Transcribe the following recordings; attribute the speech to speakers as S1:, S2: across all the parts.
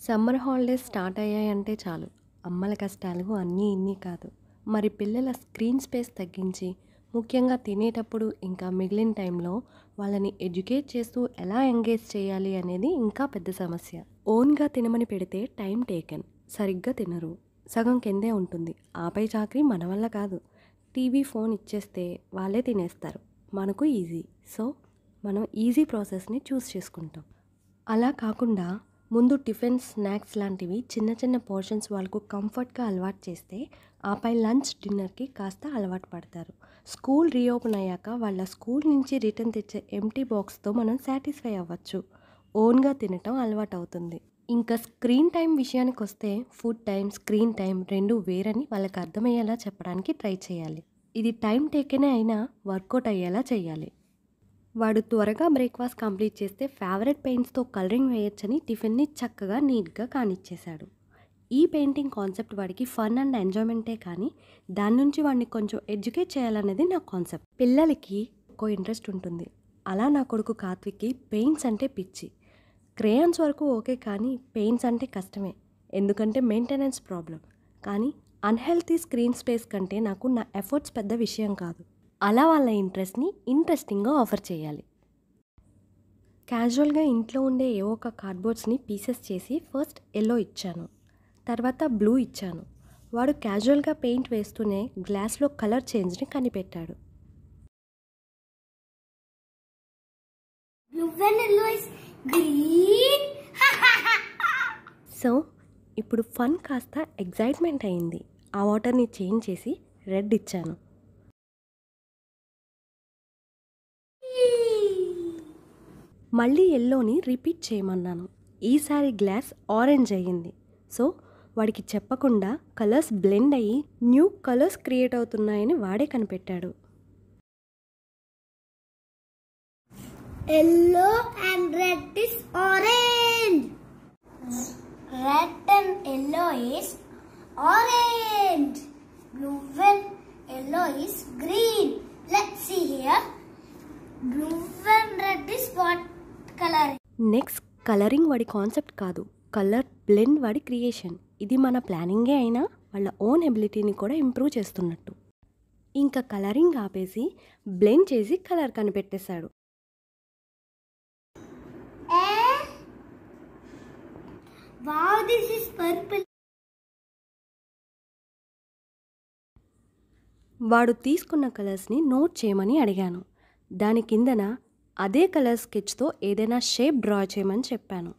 S1: Summer holidays start అయ్యాయంటే చాలు అమ్మల కష్టాలు అన్నీ ఇన్ని కాదు మరి పిల్లల స్క్రీన్ స్పేస్ తగ్గించి ముఖ్యంగా తినేటప్పుడు ఇంకా మిగిలిన టైంలో వాళ్ళని ఎడ్యుకేట్ చేస్తూ ఎలా ఎంగేజ్ చేయాలి అనేది ఇంకా పెద్ద సమస్య ఓన్గా తినమని పెడితే టైం టేకెన్ సరిగ్గా తినరు సగం కిందే ఉంటుంది ఆపై చాకరీ మన వల్ల కాదు టీవీ ఫోన్ ఇచ్చేస్తే వాళ్ళే తినేస్తారు మనకు ఈజీ సో మనం ఈజీ ప్రాసెస్ని చూస్ చేసుకుంటాం అలా కాకుండా ముందు టిఫిన్ స్నాక్స్ లాంటివి చిన్న చిన్న పోర్షన్స్ వాళ్ళకు కంఫర్ట్గా అలవాటు చేస్తే ఆపై లంచ్ డిన్నర్కి కాస్త అలవాటు పడతారు స్కూల్ రీఓపెన్ అయ్యాక వాళ్ళ స్కూల్ నుంచి రిటర్న్ తెచ్చే ఎంటీ బాక్స్తో మనం సాటిస్ఫై అవ్వచ్చు ఓన్గా తినటం అలవాటు అవుతుంది ఇంకా స్క్రీన్ టైం విషయానికి వస్తే ఫుడ్ టైం స్క్రీన్ టైం రెండు వేరని వాళ్ళకి అర్థమయ్యేలా చెప్పడానికి ట్రై చేయాలి ఇది టైం టేకెనే అయినా వర్కౌట్ అయ్యేలా చేయాలి వాడు త్వరగా బ్రేక్ఫాస్ట్ కంప్లీట్ చేస్తే ఫేవరెట్ పెయింట్స్తో కలరింగ్ వేయొచ్చని టిఫిన్ని చక్కగా నీట్గా కానిచ్చేశాడు ఈ పెయింటింగ్ కాన్సెప్ట్ వాడికి ఫన్ అండ్ ఎంజాయ్మెంటే కానీ దాని నుంచి వాడిని కొంచెం ఎడ్యుకేట్ చేయాలనేది నా కాన్సెప్ట్ పిల్లలకి ఎక్కువ ఇంట్రెస్ట్ ఉంటుంది అలా నా కొడుకు కార్త్విక్కి పెయింట్స్ అంటే పిచ్చి క్రేయాన్స్ వరకు ఓకే కానీ పెయింట్స్ అంటే కష్టమే ఎందుకంటే మెయింటెనెన్స్ ప్రాబ్లం కానీ అన్హెల్తీ స్క్రీన్ స్పేస్ కంటే నాకు నా ఎఫర్ట్స్ పెద్ద విషయం కాదు అలా వాళ్ళ ఇంట్రెస్ట్ని ఇంట్రెస్టింగ్గా ఆఫర్ చేయాలి క్యాజువల్గా ఇంట్లో ఉండే ఏ ఒక కార్డ్బోర్డ్స్ని పీసెస్ చేసి ఫస్ట్ ఎల్లో ఇచ్చాను తర్వాత బ్లూ ఇచ్చాను వాడు క్యాజువల్గా పెయింట్ వేస్తూనే గ్లాస్లో కలర్ చేంజ్ని కనిపెట్టాడు
S2: Blue and yellow is green.
S1: So ఇప్పుడు ఫన్ కాస్త ఎగ్జైట్మెంట్ అయింది ఆ వాటర్ని చేంజ్ చేసి రెడ్ ఇచ్చాను మళ్ళీ ఎల్లోని రిపీట్ చేయమన్నాను ఈసారి గ్లాస్ ఆరెంజ్ అయ్యింది సో వాడికి చెప్పకుండా కలర్స్ బ్లెండ్ అయ్యి న్యూ కలర్స్ క్రియేట్ అవుతున్నాయని వాడే కనిపెట్టాడు
S2: Yellow and red is orange. Red and yellow is orange. Blue and yellow is green. Let's see here. Blue and red is what color?
S1: Next colouring వాడి concept కాదు colour blend వాడి creation ఇది మన ప్లానింగే అయినా వాళ్ళ ఓన్ ఎబిలిటీని కూడా improve చేస్తున్నట్టు ఇంకా కలరింగ్ ఆపేసి బ్లెండ్ చేసి కలర్ కనిపెట్టేశాడు
S2: Eh? Wow, this is purple.
S1: వాడు తీసుకున్న కలర్స్ని నోట్ చేయమని అడిగాను దాని కిందన అదే కలర్ స్కెచ్తో ఏదైనా షేప్ డ్రా చేయమని చెప్పాను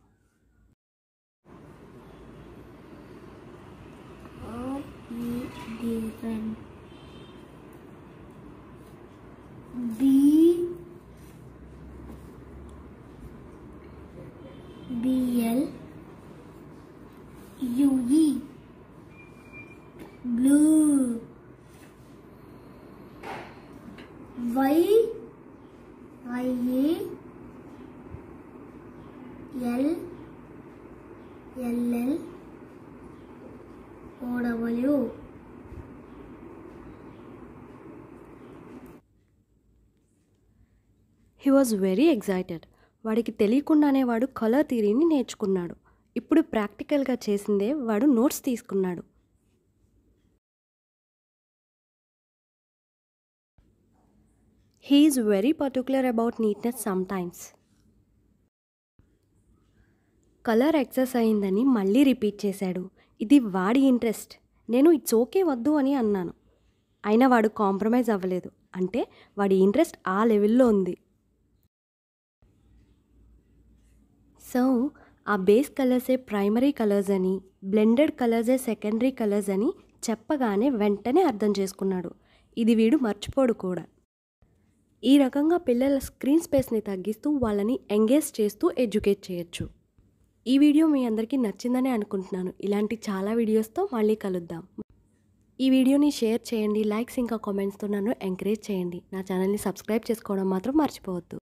S2: R E different. B B L U E blue Y I A L L L O W
S1: he was very excited వాడికి తెలియకుండానే వాడు కలర్ థియరీని నేర్చుకున్నాడు ఇప్పుడు ప్రాక్టికల్గా చేసిందే వాడు నోట్స్ తీసుకున్నాడు he is very particular about నీట్నెస్ సమ్ టైమ్స్ కలర్ ఎక్సెస్ అయిందని మళ్ళీ రిపీట్ చేశాడు ఇది వాడి ఇంట్రెస్ట్ నేను ఇట్స్ ఓకే వద్దు అని అన్నాను అయినా వాడు కాంప్రమైజ్ అవ్వలేదు అంటే వాడి ఇంట్రెస్ట్ ఆ లెవెల్లో ఉంది సో ఆ బేస్ కలర్సే ప్రైమరీ కలర్స్ అని బ్లెండెడ్ కలర్సే సెకండరీ కలర్స్ అని చెప్పగానే వెంటనే అర్థం చేసుకున్నాడు ఇది వీడు మర్చిపోడు కూడా ఈ రకంగా పిల్లల స్క్రీన్ స్పేస్ని తగ్గిస్తూ వాళ్ళని ఎంగేజ్ చేస్తూ ఎడ్యుకేట్ చేయొచ్చు ఈ వీడియో మీ అందరికీ నచ్చిందని అనుకుంటున్నాను ఇలాంటి చాలా వీడియోస్తో మళ్ళీ కలుద్దాం ఈ వీడియోని షేర్ చేయండి లైక్స్ ఇంకా కామెంట్స్తో నన్ను ఎంకరేజ్ చేయండి నా ఛానల్ని సబ్స్క్రైబ్ చేసుకోవడం మాత్రం మర్చిపోవద్దు